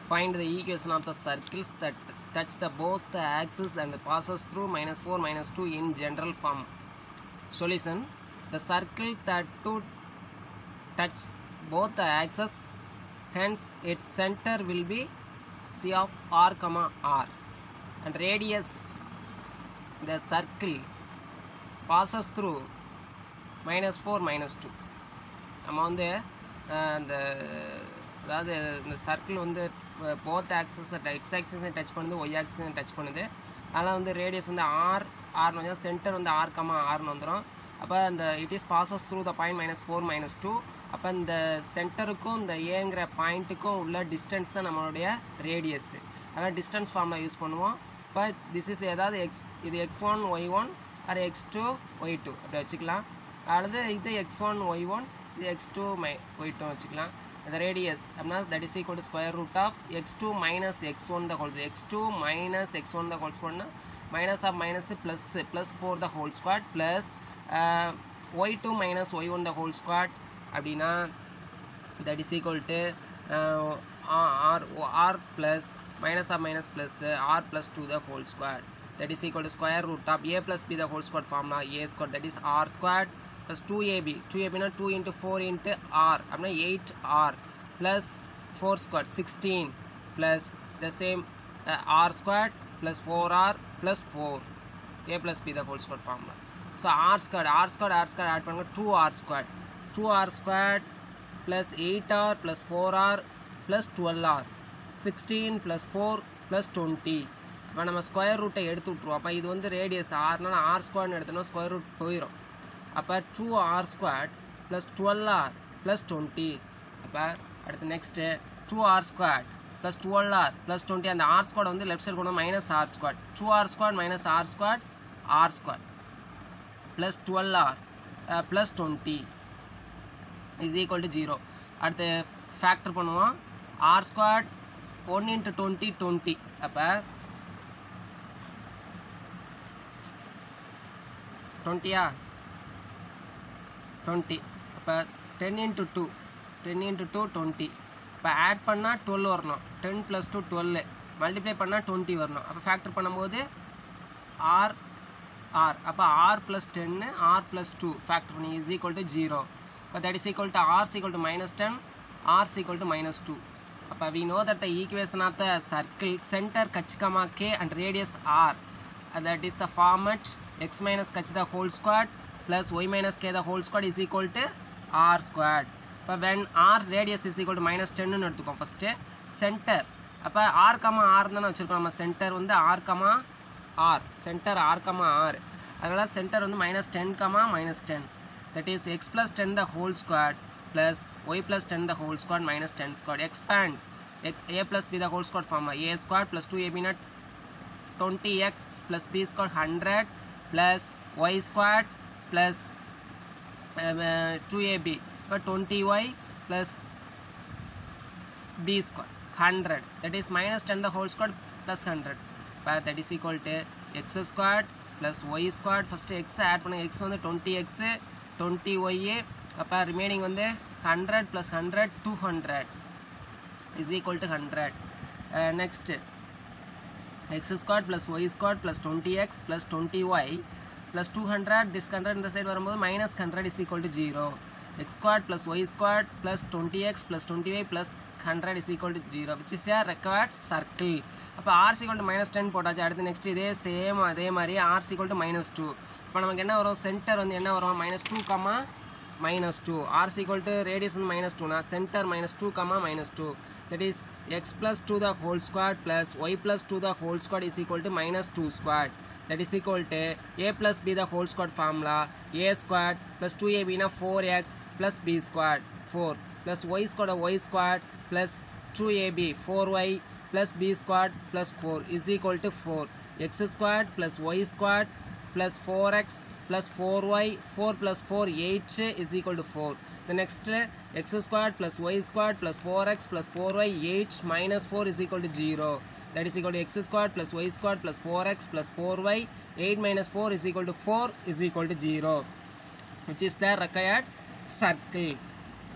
find the equation of the circles that touch the both the axes and passes through minus 4 minus 2 in general form solution the circle that to touch both the axes hence its center will be c of r comma r and radius the circle passes through minus 4 minus 2 நம்ம வந்து அஹ், இந்த அதாவது இந்த circle வந்து both axes x ஆக்சஸையும் touch பண்ணுது y ஆக்சஸையும் touch பண்ணுது அதனால் வந்து ரேடியஸ் வந்து ஆர் ஆர்னு வந்து சென்டர் வந்து ஆர் கமா ஆர்னு வந்துடும் அப்போ இந்த it is passes through the point minus four minus two அப்போ இந்த சென்டருக்கும் இந்த ஏங்கிற பாயிண்ட்டுக்கும் உள்ள டிஸ்டன்ஸ் தான் நம்மளுடைய ரேடியஸ் அதனால் டிஸ்டன்ஸ் ஃபார்மில் யூஸ் பண்ணுவோம் இப்போ திஸ் இஸ் ஏதாவது எக்ஸ் இது x one y one or x two y two அப்படி வச்சுக்கலாம் அடுத்து இது எக்ஸ் ஒன் ஒய் ஒன் இது x two my y two வச்சுக்கலாம் இந்த ரேடியஸ் அப்படின்னா that is equal to square root of x two minus x one the wholes x two minus x one the whole ஸ்கொயர்னா minus of minus plus plus four the whole squared plus y two minus y one the whole squared அப்படின்னா that is equal to uh, r r plus minus of minus plus uh, r plus 2 the whole square that is equal to square root of a plus b the whole square formula a square that is r squared plus 2ab 2ab na 2 into 4 into r அப்படின்னா 8r plus 4 squared 16 plus the same uh, r squared plus 4r plus 4 a plus b the whole square formula so r squared r squared r squared add பண்ணுங்க 2r squared 2r squared plus 8r plus 4r plus 12r 16 plus 4 plus 20 இப்போ நம்ம square ரூட்டை எடுத்து விட்ருவோம் அப்போ இது வந்து radius ஆர்னால R ஸ்கொயர்னு எடுத்தோம்னா ஸ்கொயர் ரூட் போயிடும் அப்போ two r square plus twelve r plus twenty அப்போ அடுத்து next two r square plus twelve r plus twenty அந்த ஆர் ஸ்கொயர் வந்து லெஃப்ட் சைடு கொண்டு minus r square two r square minus r square r square plus twelve r plus twenty is equal to zero அடுத்து factor பண்ணுவோம் r square one into twenty twenty அப்போ டுவெண்ட்டியா twenty அப்போ ten into two ten into two twenty இப்போ add பண்ணால் twelve வரணும் ten plus two twelve multiply பண்ணால் twenty வரணும் அப்போ ஃபேக்டர் பண்ணும்போது ஆர் ஆர் அப்போ ஆர் ப்ளஸ் டென்னு ஆர் ப்ளஸ் டூ ஃபேக்டர் பண்ணி இஸ் ஈக்குவல் டு ஜீரோ இப்போ that is equal to r equal to minus ten r equal to minus two அப்போ we know that the equation of the circle center கச்சிகமா k and radius r that is the format x minus h the whole squared plus y minus k the whole squared is equal to r squared இப்போ when r radius is equal to minus 10 னு எடுத்துக்கோம் first center அப்போ r comma r தானே வச்சுருக்கோம் நம்ம center வந்து r comma r center r comma r அதனால் center வந்து minus ten comma minus ten that is x plus ten the whole square plus y plus ten the whole square minus ten square expand x a plus b the whole square form a square plus two ஏபினா 20x plus b squared 100 plus y squared plus um, uh, 2ab but 20y plus b squared 100 that is minus 10 the whole squared plus 100 but that is equal to x squared plus y squared first x add பண்ணுங்க x வந்து 20x 20y அப்போ remaining வந்து 100 plus 100 200 is equal to 100 uh, next x squared plus y squared plus 20x plus 20y plus 200 this 100 இந்த side வரும்போது minus 100 is equal to 0 x squared plus y squared plus 20x plus 20y plus 100 is equal to 0 which is a required circle அப்போ r is equal to minus 10 போட்டாச்சு அடுத்து next இதே same அதே மாதிரி r is equal to minus 2 இப்போ நமக்கு என்ன வரும் சென்டர் வந்து என்ன வரும் minus 2 comma minus 2 r is equal to radius வந்து minus 2 னா center minus 2 comma minus 2 that is x plus 2 the whole squared plus y plus 2 the whole squared is equal to minus 2 squared that is equal to a plus b the whole squared formula a squared plus 2ab na 4x plus b squared 4 plus y squared y squared plus 2ab 4y plus b squared plus 4 is equal to 4 x squared plus y squared plus 4x plus 4y 4 plus 4 8 is equal to 4 the next uh, x squared plus y squared plus 4x plus 4y 8 minus 4 is equal to 0 that is equal to x squared plus y squared plus 4x plus 4y 8 minus 4 is equal to 4 is equal to 0 which is the required circle